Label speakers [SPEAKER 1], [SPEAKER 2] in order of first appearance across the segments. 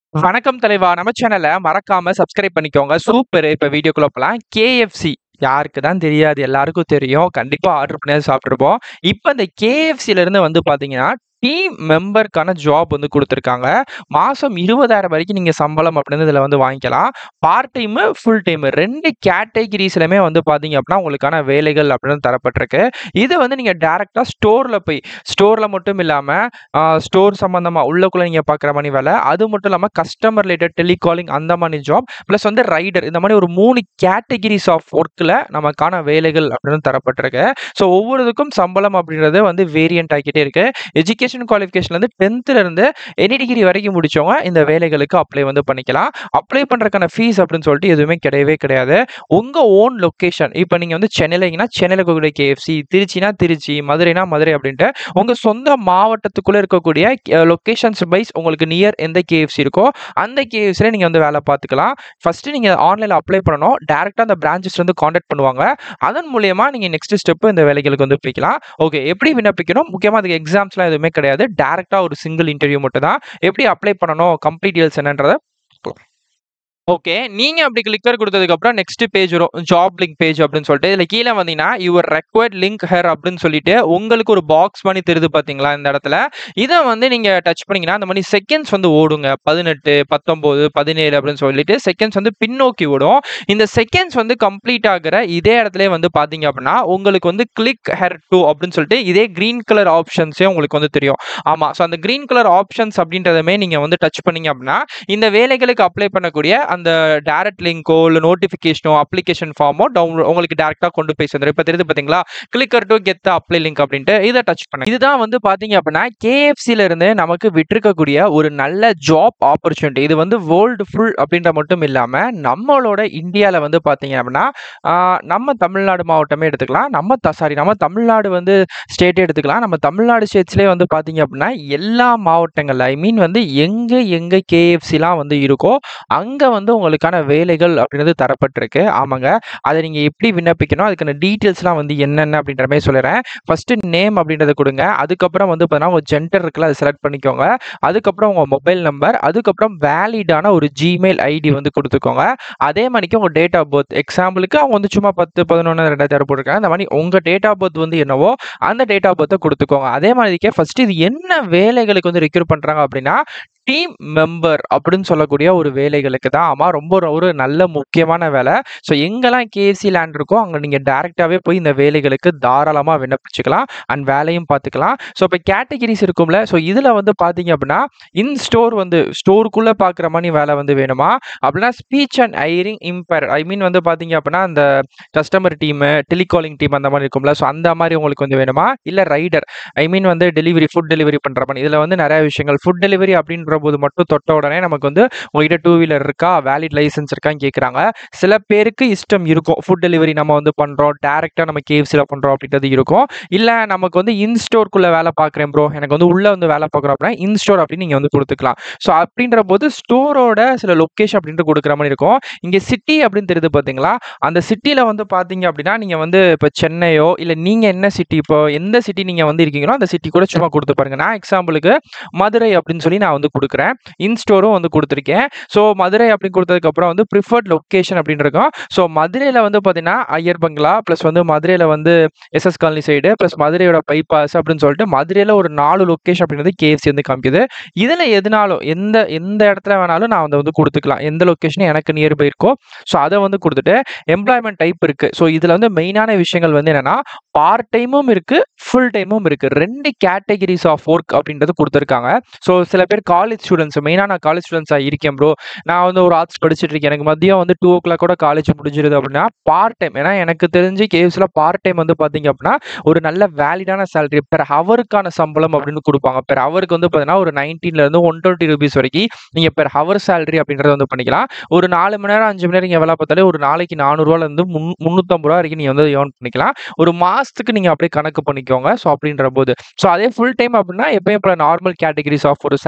[SPEAKER 1] வணக்கம் தலைவா! நம்ம சேனல மறக்காம சப்ஸ்கிரைப் பண்ணிக்கோங்க. சூப்பரு! இப்ப வீடியோக்குள்ள போலாம். KFC யாருக்கு தான் தெரியாது? எல்லாருக்கும் தெரியும். கண்டிப்பா ஆர்டர் பண்ணியாவது சாப்பிட்டுருப்போம். இப்ப இந்த KFCல இருந்து வந்து பார்த்தீங்கன்னா, டீம் மெம்பர்க்கான ஜாப் வந்து குடுத்துருக்காங்க. மாசம் 20,000 வரைக்கும் நீங்க சம்பளம் அப்படின்னு இதுல வந்து வாங்கிக்கலாம். பார்ட் டைமு, ஃபுல் டைமு 2 கேட்டகரிஸ்லயுமே வந்து பார்த்தீங்க அப்படின்னா, உங்களுக்கான வேலைகள் அப்படின்னு தரப்பட்டிருக்கு. இது வந்து நீங்க டைரக்ட்டா ஸ்டோர்ல போய் ஸ்டோர்ல மட்டும் இல்லாம, அ ஸ்டோர் சம்பந்தமா உள்ளுக்குள்ள நீங்க பார்க்குற மாரி வேலை. அது மட்டும் இல்லாம கஸ்டமர் ரிலேட்டட் டெலிகாலிங் அந்த மாரி ஜாப். பிளஸ் வந்து ரைடர் இந்த மாரி ஒரு 3 கேட்டகரிஸ் ஆஃப் ஒர்க்ல நமக்கான வேலைகள் அப்படின்னு தரப்பட்டிருக்கு. ஸோ ஒவ்வொரு இதுக்கும் சம்பளம் அப்படின்றது வந்து வேரியன்ட் ஆகிக்கிட்டே இருக்கு. எஜுகேஷன் குவாலிஃபிகேஷன்லேருந்து 10த்ல இருந்து எனி டிகிரி வரைக்கும் முடிச்சவங்க இந்த வேலைகளுக்கு அப்ளை வந்து பண்ணிக்கலாம். அப்ளை பண்றதுக்கான ஃபீஸ் அப்படின்னு சொல்லிட்டு எதுவுமே கிடையவே கிடையாது. உங்க ஓன் லொகேஷன் இப்ப நீங்க வந்து சென்னையில இருக்கீங்கன்னா, சென்னையில இருக்கக்கூடிய KFC, திருச்சினா திருச்சி, மதுரைனா மதுரை அப்படின்ட்டு உங்க சொந்த மாவட்டத்துக்குள்ள இருக்கக்கூடிய அ லொகேஷன்ஸ் வைஸ் உங்களுக்கு நியர் எந்த KFC இருக்கோ, அந்த KFCல நீங்க வந்து வேலை பார்த்துக்கலாம். ஃபர்ஸ்ட்டு நீங்க ஆன்லைன்ல அப்ளை பண்ணணும். டைரக்ட்டா அந்த பிரான்ச்சஸ்ல இருந்து கான்டாக்ட் பண்ணுவாங்க. அதன் மூலியமா நீங்க நெக்ஸ்ட் ஸ்டெப் இந்த வேலைகளுக்கு வந்து போய்க்கலாம். ஓகே. எப்படி விண்ணப்பிக்கணும்? முக்கியமா அதுக்கு எக்ஸாம்ஸ்லாம் எதுவுமே கிடையாது. டைரக்ட்டா ஒரு சிங்கிள் இன்டர்வியூ மட்டும் தான். எப்படி அப்ளை பண்ணணும்? கம்ப்ளீட் டீடெயில்ஸ் என்னன்றத பார்க்கலாம். ஓகே. நீங்க அப்படி கிளிக்கர் குடுத்ததுக்கப்புறம் நெக்ஸ்ட் பேஜ் வரும். ஜாப் லிங்க் பேஜ் அப்படின்னு சொல்லிட்டு. இதுல கீழ வந்தீங்கன்னா, யுவர் ரெக்வயர்ட் லிங்க் ஹியர் அப்படின்னு சொல்லிட்டு உங்களுக்கு ஒரு பாக்ஸ் மாரி தெரியுது பார்த்தீங்களா? இந்த இடத்துல. இத வந்து நீங்க டச் பண்ணீங்கன்னா, அந்த மாரி செகண்ட்ஸ் வந்து ஓடுங்க. 18, 19, 17 அப்படின்னு சொல்லிட்டு செகண்ட்ஸ் வந்து பின்னோக்கி ஓடும். இந்த செகண்ட்ஸ் வந்து கம்ப்ளீட் ஆகுற இதே இடத்துலயே வந்து பார்த்தீங்க அப்படின்னா, உங்களுக்கு வந்து கிளிக் ஹியர் டூ அப்படின்னு சொல்லிட்டு இதே கிரீன் கலர் ஆப்ஷன்ஸே உங்களுக்கு வந்து தெரியும். ஆமா. ஸோ அந்த கிரீன் கலர் ஆப்ஷன்ஸ் அப்படின்றதுமே நீங்க வந்து டச் பண்ணீங்க அப்படின்னா, இந்த வேலைகளுக்கு அப்ளை பண்ணக்கூடிய அந்த டைரக்ட் லிங்க்கோ, இல்ல நோட்டிஃபிகேஷனோ, அப்ளிகேஷன் ஃபார்மோ டவுன்லோட் உங்களுக்கு டைரக்ட்டா கொண்டு போய் சேர்ந்துரும். இப்ப தெரியுது பார்த்தீங்களா? Clicker to get the apply link அப்படின்ட்டு இத டச் பண்ணுங்க. இதுதான் வந்து பார்த்தீங்க அப்படின்னா, KFCல இருந்து நமக்கு விட்டிருக்கக்கூடிய ஒரு நல்ல ஜாப் ஆப்பர்ச்சுனிட்டி. இது வந்து வேர்ல்டு ஃபுல் அப்படின்ற மட்டும் இல்லாம, நம்மளோட இந்தியால வந்து பார்த்தீங்க அப்படின்னா, ஆ நம்ம தமிழ்நாடு மாவட்டமே எடுத்துக்கலாம். நம்ம த சாரி நம்ம தமிழ்நாடு வந்து ஸ்டேட்டே எடுத்துக்கலாம். நம்ம தமிழ்நாடு ஸ்டேட்ஸ்லயே வந்து பார்த்தீங்க அப்படின்னா, எல்லா மாவட்டங்கள்ல ஐ மீன் வந்து எங்க எங்க KFCலாம் வந்து இருக்கோ, அங்க வந்து உங்களுக்கான வேலைகள் அப்படின்றது தரப்பட்டிருக்கு. ஆமாங்க. அத நீங்க எப்படி விண்ணப்பிக்கணும்? அதுக்கான டீட்டெயில்ஸ்லாம் வந்து என்னென்ன அப்படின்ற மாரி சொல்லிர்றேன். ஃபர்ஸ்ட்டு நேம் அப்படின்றத குடுங்க. அதுக்கப்புறம் வந்து பார்த்தீங்கன்னா, உங்க ஜெண்டர் இருக்குல்ல, அத செலக்ட் பண்ணிக்கோங்க. அதுக்கப்புறம் உங்க மொபைல் நம்பர், அதுக்கப்புறம் வேலிடான ஒரு Gmail ஐடி வந்து குடுத்துக்கோங்க. அதே மாரிக்கு உங்க டேட் ஆஃப் பர்த். எக்ஸாம்பிளுக்கு அவங்க வந்து சும்மா 10, 11, 2006 போட்டிருக்காங்க. அந்த மாரி உங்க டேட் ஆஃப் பர்த் வந்து என்னவோ, அந்த டேட் ஆஃப் பர்த்த குடுத்துக்கோங்க. அதே மாரிக்கே ஃபர்ஸ்ட்டு இது என்ன வேலைகளுக்கு வந்து ரெக்ரூட் பண்றாங்க அப்படின்னா, டீம் மெம்பர் அப்படின்னு சொல்லக்கூடிய ஒரு வேலைகளுக்கு தான். ஆமா. ரொம்ப ஒரு நல்ல முக்கியமான வேலை. ஸோ எங்கெல்லாம் KFC லேண்ட் இருக்கோ, அங்க நீங்க டைரக்ட்டாவே போய் இந்த வேலைகளுக்கு தாராளமா விண்ணப்பிச்சுக்கலாம். அண்ட் வேலையும் பார்த்துக்கலாம். ஸோ இப்ப கேட்டகரிஸ் இருக்கும்ல, ஸோ இதுல வந்து பார்த்தீங்க அப்படின்னா, இன் ஸ்டோர் வந்து ஸ்டோருக்குள்ள பார்க்குற மாரி வேலை வந்து வேணுமா? அப்படின்னா speech and hearing impaired I mean வந்து பார்த்தீங்க அப்படின்னா, அந்த கஸ்டமர் டீமு, டெலிகாலிங் டீம் அந்த மாரி இருக்கும்ல, ஸோ அந்த மாரி உங்களுக்கு வந்து வேணுமா? இல்ல ரைடர் ஐ மீன் வந்து டெலிவரி ஃபுட் டெலிவரி பண்ற மாரி. இதுல வந்து நெறைய விஷயங்கள். ஃபுட் டெலிவரி அப்படின்றபோது மட்டும் தொட்ட உடனே நமக்கு வந்து உங்ககிட்ட டூ வீலர் இருக்கா? வேலிட் லைசென்ஸ் இருக்கான்னு கேட்குறாங்க. சில பேருக்கு இஷ்டம் இருக்கும். ஃபுட் டெலிவரி நம்ம வந்து பண்றோம். டைரக்ட்டா நம்ம KFCல பண்றோம் அப்படின்றது இருக்கும். இல்ல நமக்கு வந்து இன் ஸ்டோர்க்குள்ள வேலை பார்க்குறேன் ப்ரோ. எனக்கு வந்து உள்ள வந்து வேலை பார்க்குறோம் அப்படின்னா, இன் ஸ்டோர் அப்படின்னு நீங்க வந்து குடுத்துக்கலாம். ஸோ அப்படின்றபோது ஸ்டோரோட சில லொகேஷன் அப்படின்ட்டு குடுக்குற மாரி இருக்கும். இங்க சிட்டி அப்படின்னு தெரியுது பார்த்தீங்களா? அந்த சிட்டில வந்து பார்த்தீங்க அப்படின்னா, நீங்க வந்து இப்ப சென்னையோ, இல்ல நீங்க என்ன சிட்டி இப்போ எந்த சிட்டி நீங்க வந்து இருக்கீங்களோ, அந்த சிட்டி கூட சும்மா குடுத்து பாருங்க. நான் எக்ஸாம்பிளுக்கு மதுரை அப்படின்னு சொல்லி நான் வந்து குடுக்குறேன். இன் ஸ்டோரும் வந்து குடுத்துருக்கேன். ஸோ மதுரை அப்படின்னு குடுத்ததுக்கப்புறம் வந்து பிரிஃபர்ட் லொகேஷன் அப்படின்னு இருக்கும். ஸோ மதுரையில வந்து பார்த்தீங்கன்னா, ஐயர் பங்களா பிளஸ் வந்து மதுரையில வந்து எஸ்எஸ் காலனி சைடு பிளஸ் மதுரையோட பைபாஸ் அப்படின்னு சொல்லிட்டு மதுரையில ஒரு 4 லொகேஷன் அப்படின்றது KFC வந்து காமிக்குது. இதுல எதுனாலும் எந்த எந்த இடத்துல வேணாலும் நான் அத வந்து குடுத்துக்கலாம். எந்த லொகேஷன் எனக்கு நியர்பை இருக்கோ, ஸோ அத வந்து குடுத்துட்டு எம்ப்ளாய்மென்ட் டைப் இருக்கு. ஸோ இதுல வந்து மெயினான விஷயங்கள் வந்து என்னன்னா, பார்ட் டைமும் இருக்கு, ஃபுல் டைமும் இருக்கு. 2 கேட்டகரிஸ் ஆஃப் ஒர்க் அப்படின்றது குடுத்துருக்காங்க. ஸோ சில பேர் காலேஜ் ஸ்டூடண்ட்ஸ் மெயினா நான் காலேஜ் ஸ்டூடண்ட்ஸா இருக்கேன் ப்ரோ. நான் வந்து ஒரு ஆர்ட்ஸ் படிச்சுட்டு இருக்கேன். எனக்கு மதியம் வந்து 2:00 கூட காலேஜ் முடிஞ்சிருது அப்படின்னா, பார்ட் டைம் ஏன்னா எனக்கு தெரிஞ்சு KFCல பார்ட் டைம் வந்து பார்த்தீங்க அப்படின்னா, ஒரு நல்ல வேலிடான சேலரி பெர் ஹவருக்கான சம்பளம் அப்படின்னு குடுப்பாங்க. பெர் ஹவருக்கு வந்து பார்த்தீங்கன்னா, ஒரு 19ல இருந்து ₹120 வரைக்கும் நீங்க பெர் ஹவர் சேலரி அப்படின்றத வந்து பண்ணிக்கலாம். ஒரு 4 மணி நேரம், 5 மணி நேரம் நீங்க வேலை பார்த்தாலே ஒரு நாளைக்கு ரூ. 400லேருந்து முன் ரூ. 350 வரைக்கும் நீங்க வந்து ஏர்ன் பண்ணிக்கலாம். ஒரு மாசத்துக்கு நீங்க அப்படியே கணக்கு பண்ணிக்கோங்க. ஸோ அப்படின்றபோது. ஸோ அதே ஃபுல் டைம் அப்படின்னா, எப்பயும் போல நார்மல் கேட்டகரிஸ் ஆஃப் ஒரு சேலரில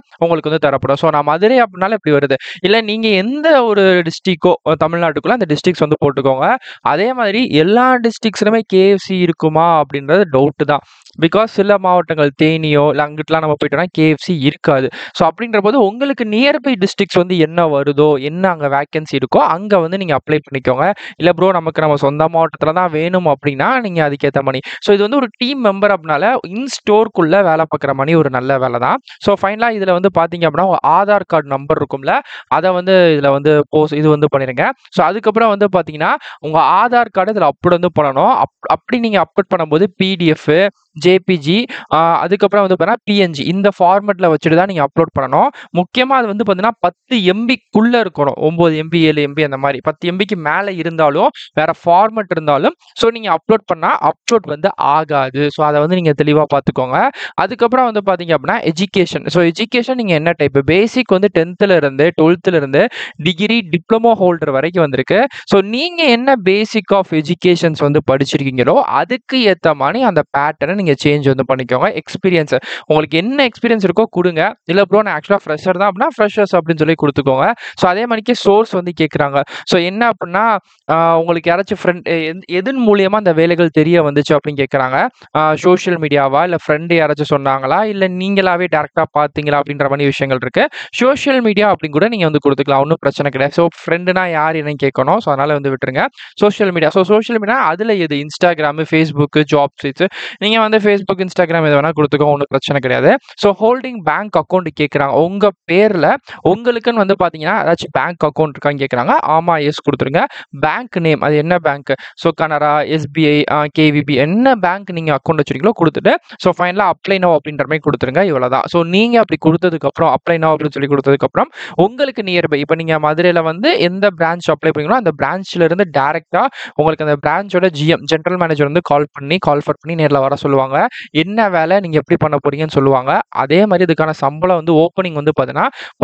[SPEAKER 1] உங்களுக்கு வந்து தரப்படும். ஸோ நான் மதுரை அப்படினால இப்படி வருது. இல்ல நீங்க எந்த ஒரு டிஸ்ட்ரிக்கோ தமிழ்நாட்டுக்குள்ள அந்த டிஸ்ட்ரிக்ட்ஸ் வந்து போட்டுக்கோங்க. அதே மாதிரி எல்லா டிஸ்ட்ரிக்ட்ஸ்லயுமே KFC இருக்குமா அப்படின்றது டவுட் தான். பிகாஸ் சில மாவட்டங்கள் தேனியோ, இல்ல அங்கிட்டுலாம் நம்ம போயிட்டோம்னா KFC இருக்காது. ஸோ அப்படின்றபோது உங்களுக்கு நியர்பை டிஸ்ட்ரிக்ட்ஸ் வந்து என்ன வருதோ, என்ன அங்க வேக்கன்சி இருக்கோ, அங்க வந்து நீங்க அப்ளை பண்ணிக்கோங்க. இல்ல ப்ரோ நமக்கு நம்ம சொந்த மாவட்டத்தில தான் வேணும் அப்படின்னா, நீங்க அதுக்கேத்த மாரி. ஸோ இது வந்து ஒரு டீம் மெம்பர் அப்படினால இன் ஸ்டோர்க்குள்ள வேலை பார்க்குற மாரி ஒரு நல்ல வேலை தான். ஸோ ஃபைனலா இதுல வந்து பார்த்தீங்க அப்படின்னா, உங்க ஆதார் கார்டு நம்பர் இருக்கும்ல, அத வந்து இதுல வந்து போஸ் இது வந்து பண்ணிருங்க. ஸோ அதுக்கப்புறம் வந்து பார்த்தீங்கன்னா, உங்க ஆதார் கார்ட இதுல அப்லோட் வந்து பண்ணணும். அப் அப்படி நீங்க அப்லோட் பண்ணும்போது பிடிஎஃப், ஜேபிஜி அ அதுக்கப்புறம் வந்து பார்த்தீங்கன்னா, பிஎன்ஜி இந்த ஃபார்மேட்ல வச்சுட்டு தான் நீங்க அப்லோட் பண்ணணும். முக்கியமா அது வந்து பார்த்தீங்கன்னா, 10 எம்பிக்குள்ள இருக்கணும். 9 எம்பி, 7 எம்பி அந்த மாரி. 10 எம்பிக்கு மேல இருந்தாலும், வேற ஃபார்மேட் இருந்தாலும், ஸோ நீங்க அப்லோட் பண்ணா அப்லோட் வந்து ஆகாது. ஸோ அத வந்து நீங்க தெளிவா பார்த்துக்கோங்க. அதுக்கப்புறம் வந்து பார்த்தீங்க அப்படின்னா, எஜுகேஷன். ஸோ எஜுகேஷன் நீங்க என்ன டைப் பேசிக் வந்து 10த்ல இருந்து 12த்ல இருந்து டிகிரி, டிப்ளமோ ஹோல்டர் வரைக்கும் வந்திருக்கு. ஸோ நீங்க என்ன பேசிக் ஆஃப் எஜுகேஷன்ஸ் வந்து படிச்சிருக்கீங்களோ, அதுக்கு ஏத்த மாரி அந்த பேட்டர்ன நீங்க சேஞ்ச் வந்து பண்ணிக்கோங்க. எக்ஸ்பீரியன்ஸ் உங்களுக்கு என்ன எக்ஸ்பீரியன்ஸ் இருக்கோ குடுங்க. இல்ல ப்ரோ நான் ஆக்சுவலா ஃப்ரெஷர் தான் அப்படின்னா, ஃப்ரெஷர்ஸ் அப்படின்னு சொல்லி குடுத்துக்கோங்க. ஸோ அதே மாரிக்கே சோர்ஸ் வந்து கேட்குறாங்க. ஸோ என்ன அப்படின்னா, அ உங்களுக்கு யாராச்சும் ஃப்ரெண்ட் எந் எதன் மூலியமா அந்த வேலைகள் தெரிய வந்துச்சு அப்படின்னு கேட்குறாங்க. அ சோசியல் மீடியாவா, இல்ல ஃப்ரெண்ட் யாராச்சும் சொன்னாங்களா, இல்ல நீங்களாவே டைரக்ட்டா பார்த்தீங்களா அப்படின்ற மாரி விஷயங்கள் இருக்கு. சோசியல் மீடியா அப்படின்னு கூட நீங்க வந்து குடுத்துக்கலாம். ஒண்ணும் பிரச்சனை கிடையாது. ஸோ ஃப்ரெண்டுனா யார் என்னன்னு கேட்கணும். ஸோ அதனால வந்து விட்டுருங்க. Social media. So social media அதுல எது Instagram, Facebook, ஜாப் சைட்ஸ் நீங்க வந்து Facebook, Instagram எது வேணா குடுத்துக்கோங்க. ஒண்ணும் பிரச்சனை கிடையாது. ஸோ ஹோல்டிங் பேங்க் அக்கவுண்ட் கேட்குறாங்க. உங்க பேர்ல உங்களுக்குன்னு வந்து பார்த்தீங்கன்னா, ஏதாச்சும் பேங்க் அக்கவுண்ட் இருக்கான்னு கேட்குறாங்க. ஆமா, எஸ் குடுத்துருங்க. பேங்க் நேம் அது என்ன பேங்க்? ஸோ கனரா, எஸ்பிஐ, அ கேவிபி என்ன பேங்க் நீங்க அக்கவுண்ட் வச்சிருக்கீங்களோ குடுத்துட்டு, ஸோ ஃபைனலா அப்ளை நவ் அப்படின்ற மாரி குடுத்துருங்க. இவ்வளோதான். ஸோ நீங்க அப்படி குடுத்ததுக்கப்புறம், அப்ளை நவ் அப்படின்னு சொல்லி குடுத்ததுக்கப்புறம், உங்களுக்கு நியர்பை இப்ப நீங்க மதுரையில வந்து எந்த பிரான்ச் அப்ளை பண்ணீங்களோ, அந்த பிரான்ச்ல இருந்து டைரக்ட்டா உங்களுக்கு அந்த பிரான்ச்சோட ஜிஎம் ஜெனரல் மேனேஜர் வந்து கால் பண்ணி, கால் ஃபார் பண்ணி நேர்ல வர சொல்லுவாங்க. என்ன வேலை, நீங்க எப்படி பண்ண போறீங்கன்னு சொல்லுவாங்க. அதே மாரி இதுக்கான சம்பளம் வந்து ஓப்பனிங் வந்து பார்த்தீங்கன்னா,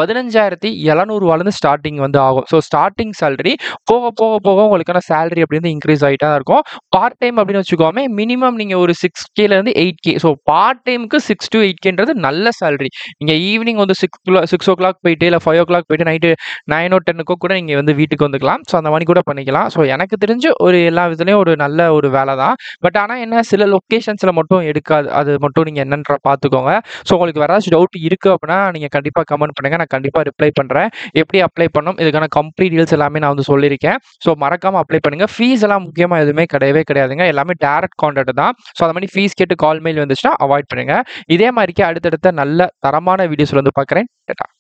[SPEAKER 1] 15,700 ஸ்டார்ட்டிங் வந்து ஆகும். ஸோ ஸ்டார்ட்டிங் சேலரி போக, போக, போக உங்களுக்கான சேலரி அப்படின்னு இன்கிரீஸ் ஆயிட்டே தான் இருக்கும். பார்ட் டைம் அப்படின்னு வச்சுக்கோமே, மினிமம் நீங்க ஒரு 6Kல இருந்து 8K. ஸோ பார்ட் டைம்க்கு 6 டூ 8Kன்றது நல்ல சேலரி. நீங்க ஈவினிங் வந்து 6 6:00 போயிட்டு, இல்ல 5:00 போயிட்டு நைட்டு 9ஓ 10க்கோ கூட நீங்க வந்து வீட்டுக்கு வந்துக்கலாம். ஸோ அந்த மாரி கூட பண்ணிக்கலாம். ஸோ எனக்கு தெரிஞ்சு ஒரு எல்லா விதத்துலயும் ஒரு நல்ல ஒரு வேலை தான். பட் ஆனா என்ன சில லொகேஷன்ஸ்ல மட்டும் எடுக்காது. அது மட்டும் நீங்க என்னன்ற பார்த்துக்கோங்க. ஸோ உங்களுக்கு வேற ஏதாச்சும் டவுட் இருக்கு அப்படின்னா, நீங்க கண்டிப்பா கமெண்ட் பண்ணுங்க. நான் கண்டிப்பா ரிப்ளை பண்றேன். எப்படி அப்ளை பண்ணணும், இதுக்கான கம்ப்ளீட் டீடெயில்ஸ் எல்லாமே நான் வந்து சொல்லியிருக்கேன். ஸோ மறக்காம அப்ளை பண்ணுங்க. ஃபீஸ் எல்லாம் முக்கியமா எதுவுமே கிடையவே கிடையாதுங்க. எல்லாமே டைரக்ட் கான்டாக்ட் தான். ஸோ அந்த மாரி ஃபீஸ் கேட்டு கால், மெயில் வந்துச்சுன்னா அவாய்ட் பண்ணுங்க. இதே மாரிக்கு அடுத்தடுத்த நல்ல தரமான வீடியோஸ்ல வந்து பார்க்குறேன். டாடா.